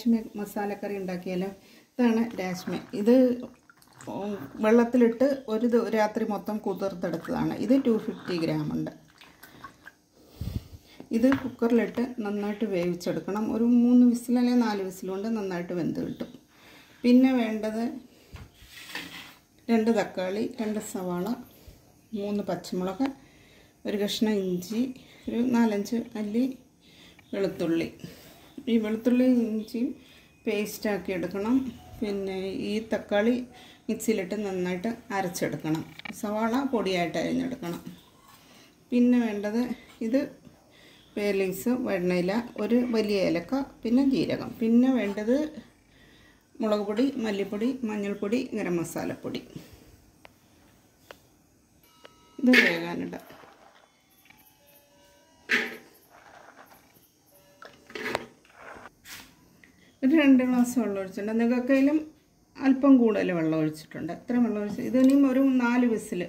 രാജ്മ മസാലക്കറി ഉണ്ടാക്കിയാലോ ഇതാണ് രാജ്മ ഇത് ഉം, വെള്ളത്തിലിട്ട് ഒരു ദി- രാത്രി മൊത്തം കുതിർത്തെടുത്തതാണ് ഇത് ടു ഫിഫ്റ്റി ഗ്രാം ഉണ്ട് ഇത് കുക്കറിലിട്ട് നന്നായിട്ട് വേവിച്ചെടുക്കണം ഒരു മൂന്ന് വിസിൽ അല്ലെങ്കിൽ നാല് വിസിൽ കൊണ്ട് നന്നായിട്ട് വെന്ത് കിട്ടും പിന്നെ വേണ്ടത് രണ്ട് തക്കാളി രണ്ട് സവാള മൂന്ന് പച്ചമുളക് ഒരു കഷ്ണം ഇഞ്ചി ഒരു നാലഞ്ച് അല്ലി വെളുത്തുള്ളി ഈ വെളുത്തുള്ളി ഇഞ്ചിയും പേസ്റ്റാക്കി എടുക്കണം പിന്നെ ഈ തക്കാളി മിക്സിയിലിട്ട് നന്നായിട്ട് അരച്ചെടുക്കണം സവാള പൊടിയായിട്ട് അരിഞ്ഞെടുക്കണം പിന്നെ വേണ്ടത് ഇത് പേലീസ് വെണ്ണയില ഒരു വലിയ ഏലക്ക പിന്നെ ജീരകം പിന്നെ വേണ്ടത് മുളക് പൊടി മല്ലിപ്പൊടി മഞ്ഞൾപ്പൊടി ഗരം മസാലപ്പൊടി ഇത് വേകാനിടാം ഒരു രണ്ട് ഗ്ലാസ് വെള്ളം ഒഴിച്ചിട്ടുണ്ട് നിങ്ങൾക്കതിലും അല്പം കൂടുതൽ വെള്ളം ഒഴിച്ചിട്ടുണ്ട് എത്ര വെള്ളം ഒഴിച്ചു ഇതിനും ഒരു നാല് വിസിൽ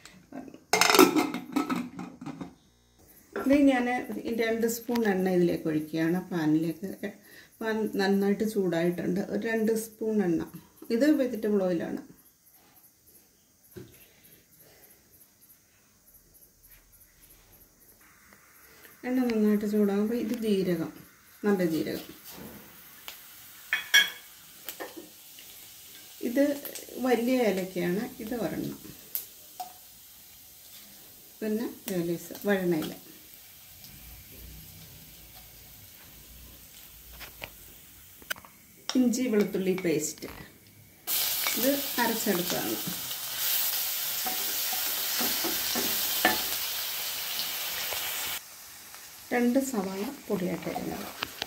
ഇത് ഞാൻ രണ്ട് സ്പൂൺ എണ്ണ ഇതിലേക്ക് ഒഴിക്കുകയാണ് പാനിലേക്ക് പാൻ നന്നായിട്ട് ചൂടായിട്ടുണ്ട് ഒരു രണ്ട് സ്പൂൺ എണ്ണ ഇത് വെജിറ്റബിൾ ഓയിലാണ് എണ്ണ നന്നായിട്ട് ചൂടാകുമ്പോൾ ഇത് ജീരകം നല്ല ജീരകം ഇത് വലിയ ഏലക്കയാണ് ഇത് ഒരെണ്ണം പിന്നെ ഏലീസ് വഴണയില ഇഞ്ചി വെളുത്തുള്ളി പേസ്റ്റ് ഇത് അരച്ചെടുത്താണ് രണ്ട് സവാള പൊടിയായിട്ട് അരിഞ്ഞത്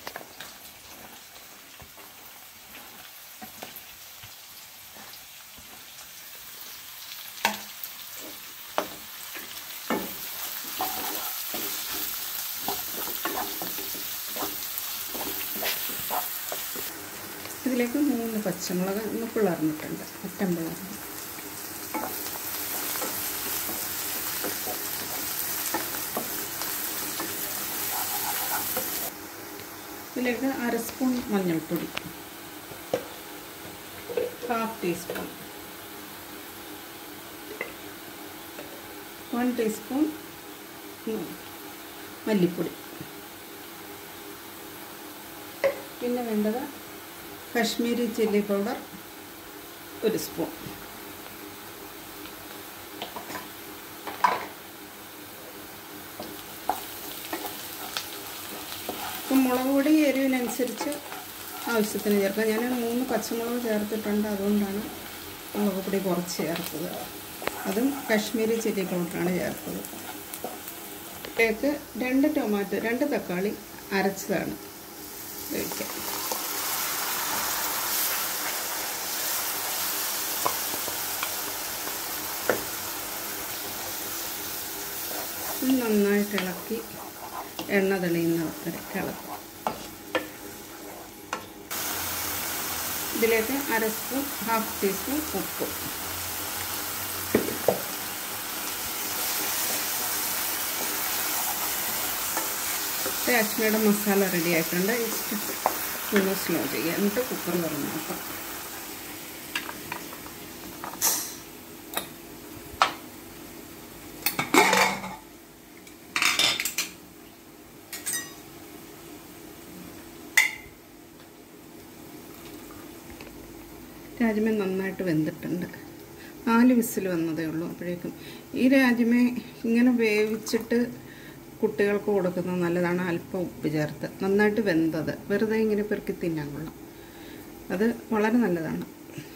ഇതിലേക്ക് മൂന്ന് പച്ചമുളക് ഒന്ന് പിളർന്നിട്ടുണ്ട് അറ്റം പിളർന്ന് ഇതിലേക്ക് അര സ്പൂൺ മഞ്ഞൾപ്പൊടി ഹാഫ് ടീസ്പൂൺ വൺ ടീസ്പൂൺ മല്ലിപ്പൊടി പിന്നെ വേണ്ടത് കശ്മീരി ചില്ലി പൗഡർ ഒരു സ്പൂൺ ഇപ്പം മുളക് പൊടി എരിവിനനുസരിച്ച് ആവശ്യത്തിന് ചേർക്കാം ഞാൻ മൂന്ന് പച്ചമുളക് ചേർത്തിട്ടുണ്ട് അതുകൊണ്ടാണ് മുളക് പൊടി കുറച്ച് ചേർത്തത് അതും കാശ്മീരി ചില്ലി പൗഡറാണ് ചേർത്തത് ഇതിലേക്ക് രണ്ട് ടൊമാറ്റോ രണ്ട് തക്കാളി അരച്ചതാണ് ഉപയോഗിക്കുക ഇത് നന്നായിട്ട് ഇളക്കി എണ്ണ തെളിയുന്ന വരെ ഇളക്കും ഇതിലേക്ക് അര സ്പൂൺ ഹാഫ് ടീസ്പൂൺ ഉപ്പ് കാശ്മീരുടെ മസാല റെഡി ആയിട്ടുണ്ട് ജസ്റ്റ് ഒന്ന് സ്ലോ ചെയ്യുക എന്നിട്ട് കുക്കർ തുറന്ന് നോക്കാം രാജ്മ നന്നായിട്ട് വെന്തിട്ടുണ്ട് നാല് വിസിൽ വന്നതേ ഉള്ളൂ അപ്പോഴേക്കും ഈ രാജ്മ ഇങ്ങനെ വേവിച്ചിട്ട് കുട്ടികൾക്ക് കൊടുക്കുന്നത് നല്ലതാണ് അല്പം ഉപ്പ് ചേർത്ത് നന്നായിട്ട് വെന്തത് വെറുതെ ഇങ്ങനെ പെറുക്കി തിന്നാൻ കൊള്ളാം അത് വളരെ നല്ലതാണ്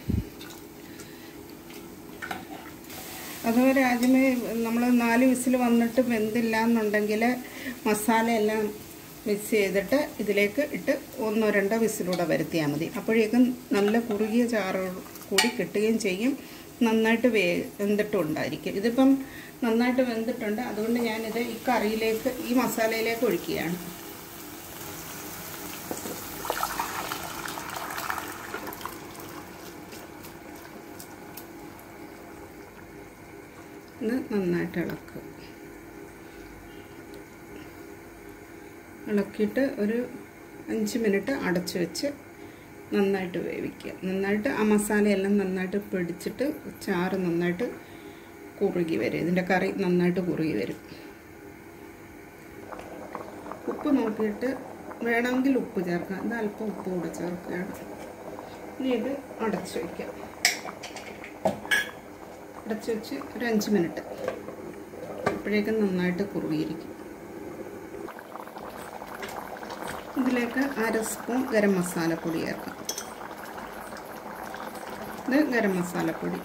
അതുപോലെ രാജ്മ നമ്മൾ നാല് വിസിൽ വന്നിട്ട് വെന്തില്ല എന്നുണ്ടെങ്കിൽ മസാല എല്ലാം മിക്സ് ചെയ്തിട്ട് ഇതിലേക്ക് ഇട്ട് ഒന്നോ രണ്ടോ വിസിലൂടെ വരുത്തിയാൽ മതി അപ്പോഴേക്കും നല്ല കുറുകിയ ചാറ് കൂടി കിട്ടുകയും ചെയ്യും നന്നായിട്ട് വേ വെന്തിട്ടും ഉണ്ടായിരിക്കും ഇതിപ്പം നന്നായിട്ട് വെന്തിട്ടുണ്ട് അതുകൊണ്ട് ഞാനിത് ഈ കറിയിലേക്ക് ഈ മസാലയിലേക്ക് ഒഴിക്കുകയാണ് ഇത് നന്നായിട്ട് ഇളക്കുക ഇളക്കിയിട്ട് ഒരു അഞ്ച് മിനിറ്റ് അടച്ച് വെച്ച് നന്നായിട്ട് വേവിക്കുക നന്നായിട്ട് ആ മസാലയെല്ലാം നന്നായിട്ട് പിടിച്ചിട്ട് ചാറ് നന്നായിട്ട് കുറുകി വരും ഇതിൻ്റെ കറി നന്നായിട്ട് കുറുകി വരും ഉപ്പ് നോക്കിയിട്ട് വേണമെങ്കിൽ ഉപ്പ് ചേർക്കാം ഇത് അല്പം ഉപ്പ് കൂടെ ചേർക്കുകയാണ് ഇനി ഇത് അടച്ചു വയ്ക്കാം അടച്ചു വെച്ച് ഒരു അഞ്ച് മിനിറ്റ് അപ്പോഴേക്കും നന്നായിട്ട് കുറുകിയിരിക്കും ഇതിലേക്ക് അര സ്പൂൺ ഗരം മസാലപ്പൊടി ചേർക്കാം ഇത് ഗരം മസാലപ്പൊടി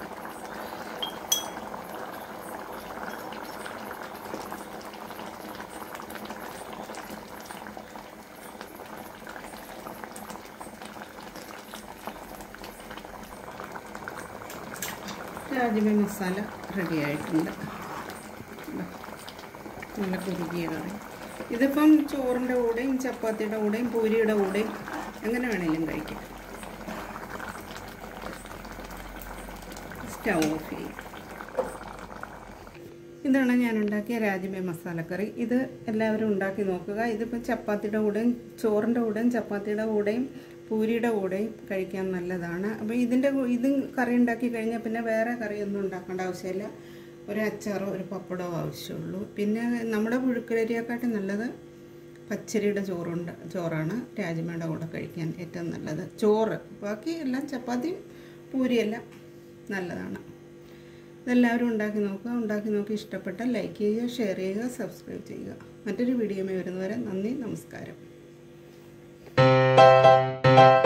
രാജമ മസാല റെഡി ആയിട്ടുണ്ട് ഇതാ, നല്ല കുറുകിയ കറി ഇതിപ്പം ചോറിൻ്റെ കൂടെയും ചപ്പാത്തിയുടെ കൂടെയും പൂരിയുടെ കൂടെയും എങ്ങനെ വേണേലും കഴിക്കാം സ്റ്റൗ ഓഫ് ചെയ്യും ഇതാണ് ഞാൻ ഉണ്ടാക്കിയ രാജ്യമേ മസാലക്കറി ഇത് എല്ലാവരും ഉണ്ടാക്കി നോക്കുക ഇതിപ്പോൾ ചപ്പാത്തിയുടെ കൂടെയും ചോറിൻ്റെ കൂടെയും ചപ്പാത്തിയുടെ കൂടെയും പൂരിയുടെ കൂടെയും കഴിക്കാൻ നല്ലതാണ് അപ്പോൾ ഇതിൻ്റെ കൂ- ഇത് കറി ഉണ്ടാക്കി കഴിഞ്ഞാൽ പിന്നെ വേറെ കറിയൊന്നും ഉണ്ടാക്കേണ്ട ആവശ്യമില്ല ഒരു അച്ചാറോ ഒരു പപ്പടമോ ആവശ്യമുള്ളൂ പിന്നെ നമ്മുടെ പുഴുക്കലരിയെക്കാട്ടും നല്ലത് പച്ചരിയുടെ ചോറുണ്ട് ചോറാണ് രാജ്മയുടെ കൂടെ കഴിക്കാൻ ഏറ്റവും നല്ലത് ചോറ് ബാക്കി എല്ലാം ചപ്പാത്തിയും പൂരിയെല്ലാം നല്ലതാണ് ഇതെല്ലാവരും ഉണ്ടാക്കി നോക്കുക ഉണ്ടാക്കി നോക്കി ഇഷ്ടപ്പെട്ടാൽ ലൈക്ക് ചെയ്യുക ഷെയർ ചെയ്യുക സബ്സ്ക്രൈബ് ചെയ്യുക മറ്റൊരു വീഡിയോയുമായി വരുന്നവരെ നന്ദി നമസ്കാരം